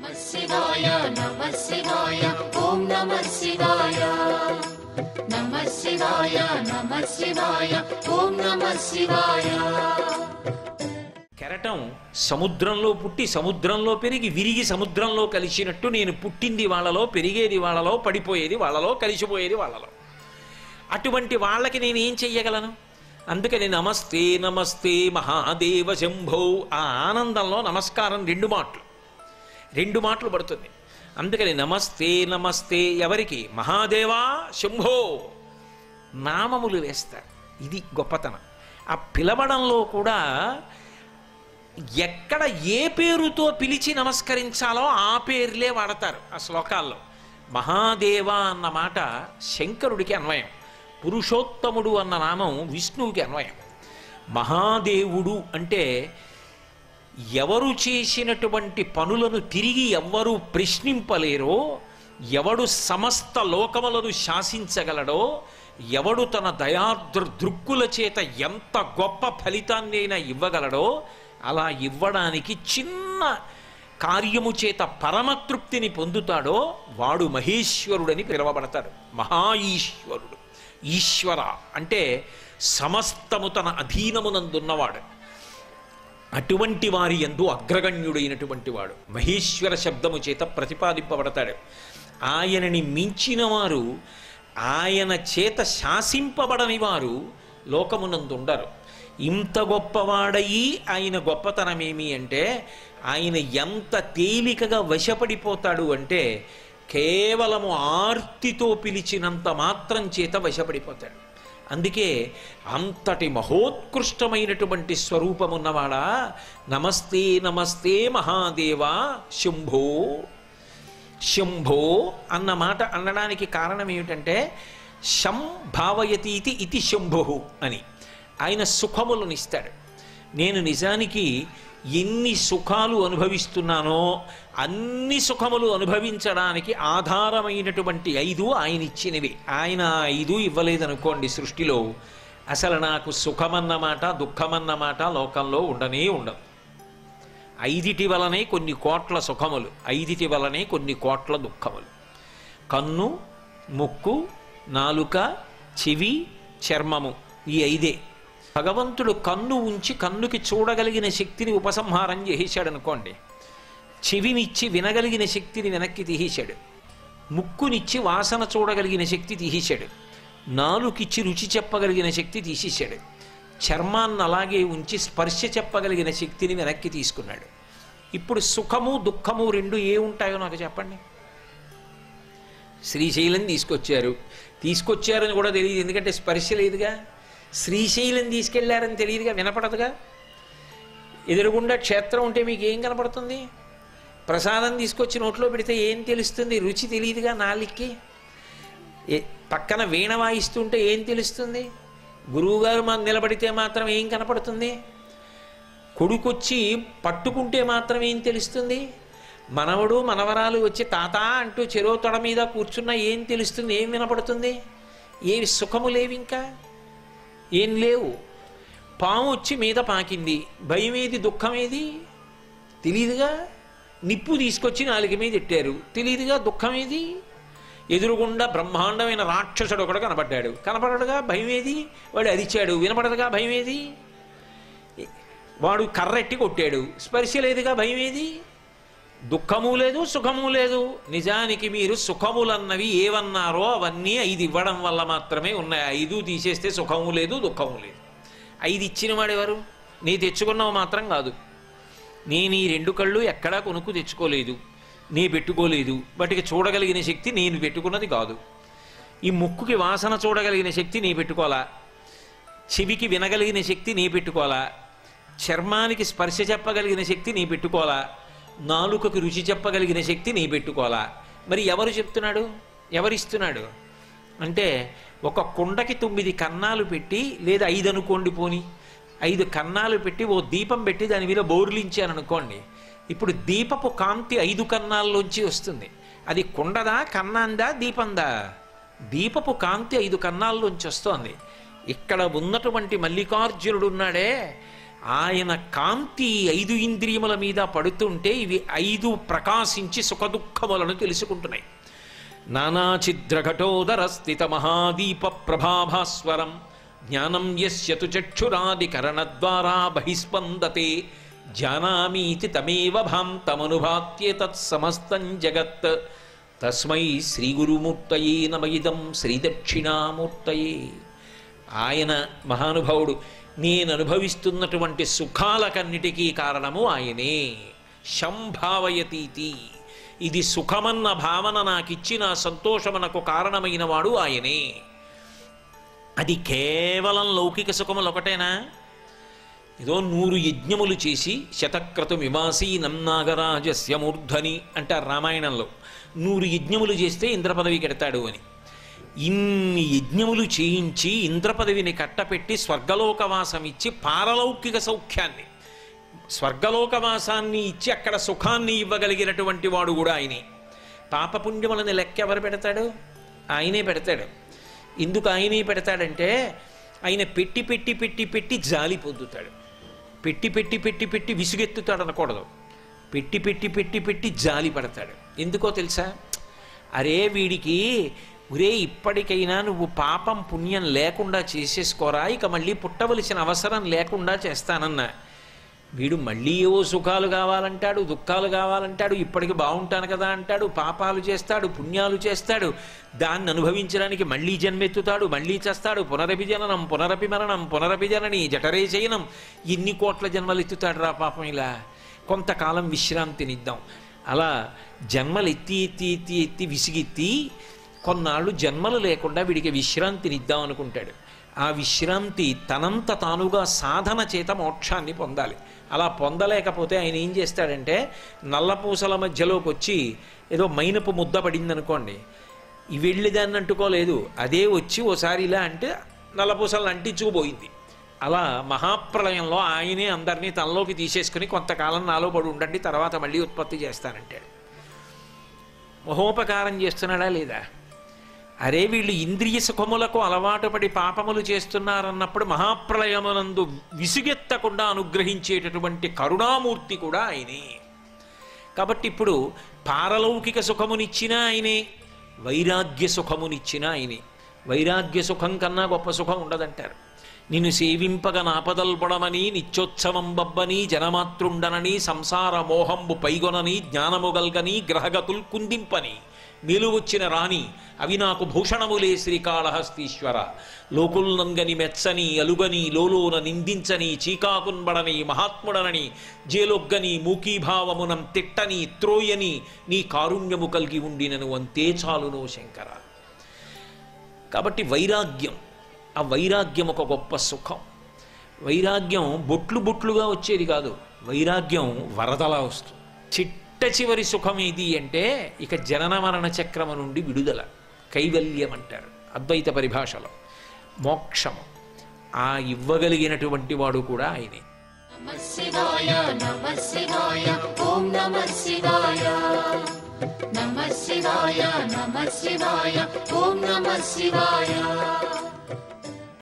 నమః శివాయ నమః శివాయ ఓం నమః శివాయ నమః శివాయ నమః శివాయ ఓం నమః శివాయ కెరటం సముద్రంలో పుట్టి సముద్రంలో పెరిగి విరిగి సముద్రంలో కలిసినట్టు నేను పుట్టింది వాళ్ళలో పెరిగేది వాళ్ళలో పడిపోయేది వాళ్ళలో కలిసిపోయేది వాళ్ళలో అటువంటి వాళ్ళకి నేను ఏం చెయ్యగలను అందుకని నమస్తే నమస్తే మహాదేవ శంభో ఆ ఆనందంలో నమస్కారం రెండు మాటలు రెండు మాటలు పడుతుంది అందుకని నమస్తే నమస్తే ఎవరికి మహాదేవా శంభో నామములు వేస్తారు ఇది గొప్పతనం ఆ పిలవడంలో కూడా ఎక్కడ ఏ పేరుతో పిలిచి నమస్కరించాలో ఆ పేర్లే వాడతారు ఆ శ్లోకాల్లో మహాదేవ అన్న మాట శంకరుడికి అన్వయం పురుషోత్తముడు అన్న నామం విష్ణువుకి అన్వయం మహాదేవుడు అంటే ఎవరు చేసినటువంటి పనులను తిరిగి ఎవ్వరూ ప్రశ్నింపలేరో ఎవడు సమస్త లోకములను శాసించగలడో ఎవడు తన దయార్ద్ర దృక్కుల చేత ఎంత గొప్ప ఫలితాన్ని అయినా ఇవ్వగలడో అలా ఇవ్వడానికి చిన్న కార్యము చేత పరమతృప్తిని పొందుతాడో వాడు మహేశ్వరుడని పిలువబడతాడు మహా ఈశ్వరుడు ఈశ్వర అంటే సమస్తము తన అధీనమునందున్నవాడు అటువంటి వారి ఎందు అగ్రగణ్యుడైనటువంటి వాడు మహేశ్వర శబ్దము చేత ప్రతిపాదింపబడతాడు ఆయనని మించిన వారు ఆయన చేత శాసింపబడని వారు లోకమునందు ఉండరు ఇంత గొప్పవాడయి ఆయన గొప్పతనమేమి అంటే ఆయన ఎంత తేలికగా వశపడిపోతాడు అంటే కేవలము ఆర్తితో పిలిచినంత మాత్రం చేత వశపడిపోతాడు అందుకే అంతటి మహోత్కృష్టమైనటువంటి స్వరూపమున్నవాడా నమస్తే నమస్తే మహాదేవా శంభో శంభో అన్న మాట అనడానికి కారణం ఏమిటంటే శం భావయతీతి ఇది శంభు అని ఆయన సుఖములను ఇస్తాడు నేను నిజానికి ఎన్ని సుఖాలు అనుభవిస్తున్నానో అన్ని సుఖములు అనుభవించడానికి ఆధారమైనటువంటి ఐదు ఆయన ఇచ్చినవి ఆయన ఆ ఐదు ఇవ్వలేదనుకోండి సృష్టిలో అసలు నాకు సుఖమన్నమాట దుఃఖమన్నమాట లోకంలో ఉండనే ఉండదు ఐదిటి వలనే కొన్ని కోట్ల సుఖములు ఐదిటి వలనే కొన్ని కోట్ల దుఃఖములు కన్ను ముక్కు నాలుక చెవి చర్మము ఈ ఐదే భగవంతుడు కన్ను ఉంచి కన్నుకి చూడగలిగిన శక్తిని ఉపసంహారం చేసేశాడు అనుకోండి చెవినిచ్చి వినగలిగిన శక్తిని వెనక్కి తీసేశాడు ముక్కునిచ్చి వాసన చూడగలిగిన శక్తి తీసేశాడు నాలుకిచ్చి రుచి చెప్పగలిగిన శక్తి తీసేశాడు చర్మాన్ని అలాగే ఉంచి స్పర్శ చెప్పగలిగిన శక్తిని వెనక్కి తీసుకున్నాడు ఇప్పుడు సుఖము దుఃఖము రెండు ఏ ఉంటాయో నాకు చెప్పండి శ్రీశైలం తీసుకొచ్చారు తీసుకొచ్చారని కూడా తెలియదు ఎందుకంటే స్పర్శ లేదుగా శ్రీశైలం తీసుకెళ్లారని తెలియదుగా వినపడదుగా ఎదురుగుండా క్షేత్రం ఉంటే మీకు ఏం కనపడుతుంది ప్రసాదం తీసుకొచ్చి నోట్లో పెడితే ఏం తెలుస్తుంది రుచి తెలియదుగా నాలిక్కి ఏ- పక్కన వీణ వాయిస్తుంటే ఏం తెలుస్తుంది గురువుగారు మన నిలబడితే మాత్రం ఏం కనపడుతుంది కొడుకొచ్చి పట్టుకుంటే మాత్రం ఏం తెలుస్తుంది మనవడు మనవరాలు వచ్చి తాత అంటూ చెరో తొడ మీద కూర్చున్నా ఏం తెలుస్తుంది ఏం వినపడుతుంది ఏవి సుఖము లేవు ఇంకా ఏం లేవు పాము వచ్చి మీద పాకింది భయం ఏది దుఃఖం ఏది తెలియదుగా నిప్పు తీసుకొచ్చి నాలుగు మీద ఎట్టారు తెలియదుగా దుఃఖం ఏది ఎదురుగుండా బ్రహ్మాండమైన రాక్షసుడు ఒకడు కనపడ్డాడు కనపడడుగా భయం ఏది వాడు అరిచాడు వినపడదుగా భయం ఏది వాడు కర్రెట్టి కొట్టాడు స్పర్శ లేదుగా భయం ఏది దుఃఖము లేదు సుఖము లేదు నిజానికి మీరు సుఖములన్నవి ఏవన్నారో అవన్నీ ఐదు ఇవ్వడం వల్ల మాత్రమే ఉన్నాయి ఐదు తీసేస్తే సుఖము లేదు దుఃఖము లేదు ఐదు ఇచ్చిన వాడెవరు నీ తెచ్చుకున్నవి మాత్రం కాదు నేను ఈ రెండు కళ్ళు ఎక్కడా కొనుక్కు తెచ్చుకోలేదు నీ పెట్టుకోలేదు వాటికి చూడగలిగిన శక్తి నేను పెట్టుకున్నది కాదు ఈ ముక్కుకి వాసన చూడగలిగిన శక్తి నీ పెట్టుకోవాలా చెవికి వినగలిగిన శక్తి నీ పెట్టుకోవాలా చర్మానికి స్పర్శ చెప్పగలిగిన శక్తి నీ పెట్టుకోవాలా నాలుకకు రుచి చెప్పగలిగిన శక్తి నీ పెట్టుకోవాలా మరి ఎవరు చెప్తున్నాడు ఎవరిస్తున్నాడు అంటే ఒక కుండకి తొమ్మిది కన్నాలు పెట్టి లేదా ఐదు అనుకోండి పోని ఐదు కన్నాలు పెట్టి ఓ దీపం పెట్టి దాని మీద బోర్లించాను అనుకోండి ఇప్పుడు దీపపు కాంతి ఐదు కన్నాల్లోంచి వస్తుంది అది కుండదా కన్నాందా దీపందా దీపపు కాంతి ఐదు కన్నాల్లోంచి వస్తోంది ఇక్కడ ఉన్నటువంటి మల్లికార్జునుడు ఉన్నాడే ఆయన కాంతి ఐదు ఇంద్రియముల మీద పడుతుంటే ఇవి ఐదు ప్రకాశించి సుఖదుఖములను తెలుసుకుంటున్నాయి నానాఛిద్రఘటోదర స్థిత మహాదీప ప్రభాభాస్వరం జ్ఞానం యస్యతు చక్షురాదికరణద్వారా బహిస్పందతే జానామీతి తమేవ భాంతమనుభాత్యే తత్సమస్తం జగత్ తస్మై శ్రీగురుమూర్తయే నమయిదం శ్రీదక్షిణామూర్తయే ఆయన మహానుభావుడు నేను అనుభవిస్తున్నటువంటి సుఖాలకన్నిటికీ కారణము ఆయనే శంభావయతీతి ఇది సుఖమన్న భావన నాకిచ్చి నా సంతోషమునకు కారణమైన వాడు ఆయనే అది కేవలం లౌకిక సుఖములు ఒకటేనా ఏదో నూరు యజ్ఞములు చేసి శతక్రతు విమాసీనం నాగరాజస్య మూర్ధని అంటారు రామాయణంలో నూరు యజ్ఞములు చేస్తే ఇంద్ర పదవి కెడతాడు అని ఇన్ని యజ్ఞములు చేయించి ఇంద్ర పదవిని కట్టపెట్టి స్వర్గలోకవాసం ఇచ్చి పారలౌకిక సౌఖ్యాన్ని స్వర్గలోకవాసాన్ని ఇచ్చి అక్కడ సుఖాన్ని ఇవ్వగలిగినటువంటి వాడు కూడా ఆయనే పాపపుణ్యములని లెక్క ఎవరు పెడతాడు ఆయనే పెడతాడు ఎందుకు ఆయనే పెడతాడంటే ఆయన పెట్టి పెట్టి పెట్టి పెట్టి జాలి పొందుతాడు పెట్టి పెట్టి పెట్టి పెట్టి విసుగెత్తుతాడు అనకూడదు పెట్టి పెట్టి పెట్టి పెట్టి జాలి పడతాడు ఎందుకో తెలుసా అరే వీడికి ఒరే ఇప్పటికైనా నువ్వు పాపం పుణ్యం లేకుండా చేసేసుకోరా ఇక మళ్ళీ పుట్టవలసిన అవసరం లేకుండా చేస్తానన్నా వీడు మళ్ళీ ఏవో సుఖాలు కావాలంటాడు దుఃఖాలు కావాలంటాడు ఇప్పటికి బాగుంటాను కదా అంటాడు పాపాలు చేస్తాడు పుణ్యాలు చేస్తాడు దాన్ని అనుభవించడానికి మళ్ళీ జన్మెత్తుతాడు మళ్ళీ చేస్తాడు పునరపి జననం పునరపి మరణం పునరపి జనని జఠరే శయనం ఎన్ని కోట్ల జన్మలు ఎత్తుతాడు రా పాపం ఇలా కొంతకాలం విశ్రాంతినిద్దాం అలా జన్మలు ఎత్తి ఎత్తి ఎత్తి ఎత్తి విసిగెత్తి కొన్నాళ్ళు జన్మలు లేకుండా వీడికి విశ్రాంతినిద్దాం అనుకుంటాడు ఆ విశ్రాంతి తనంత తానుగా సాధన చేత మోక్షాన్ని పొందాలి అలా పొందలేకపోతే ఆయన ఏం చేస్తాడంటే నల్లపూసల మధ్యలోకి వచ్చి ఏదో మైనపు ముద్ద పడింది అనుకోండి ఈ వెళ్ళి దాన్ని అంటుకోలేదు అదే వచ్చి ఓసారి ఇలా అంటే నల్లపూసలను అంటించుకుపోయింది అలా మహాప్రలయంలో ఆయనే అందరినీ తనలోకి తీసేసుకుని కొంతకాలం నాలో పడి ఉండండి తర్వాత మళ్ళీ ఉత్పత్తి చేస్తానంటాడు మహోపకారం చేస్తున్నాడా లేదా అరే వీళ్ళు ఇంద్రియ సుఖములకు అలవాటు పడి పాపములు చేస్తున్నారన్నప్పుడు మహాప్రలయమునందు విసుగెత్తకుండా అనుగ్రహించేటటువంటి కరుణామూర్తి కూడా ఆయనే కాబట్టి ఇప్పుడు పారలౌకిక సుఖమునిచ్చినా ఆయనే వైరాగ్య సుఖమునిచ్చినా ఆయనే వైరాగ్య సుఖం కన్నా గొప్ప సుఖం ఉండదంటారు నిన్ను సేవింపగ నాపదల్పడమని నిత్యోత్సవం బబ్బని జనమాతృండనని సంసార మోహంబు పైగొనని జ్ఞానముగల్గని గ్రహగతుల్ కుందింపని మేలువచ్చిన రాణి అవి నాకు భూషణములే శ్రీకాళహస్తీశ్వర లోకుల్నంగని మెచ్చని అలుగని లోలోన నిందించని చీకాకున్బడని మహాత్ముడనని జేలొగ్గని మూకీభావమునం తిట్టని త్రోయని నీ కారుణ్యము కలిగి ఉండినను అంతే చాలునో శంకర కాబట్టి వైరాగ్యం ఆ వైరాగ్యం ఒక గొప్ప సుఖం వైరాగ్యం బొట్లు బొట్లుగా వచ్చేది కాదు వైరాగ్యం వరదలా వస్తుంది చిట్ట చివరి సుఖం ఏది అంటే ఇక జనన మరణ చక్రము నుండి విడుదల కైవల్యం అంటారు అద్వైత పరిభాషలో మోక్షము ఆ ఇవ్వగలిగినటువంటి వాడు కూడా ఆయనే నమ శివాయ నమ శివాయ ఓం నమ శివాయ నమ శివాయ నమ శివాయ ఓం నమ శివాయ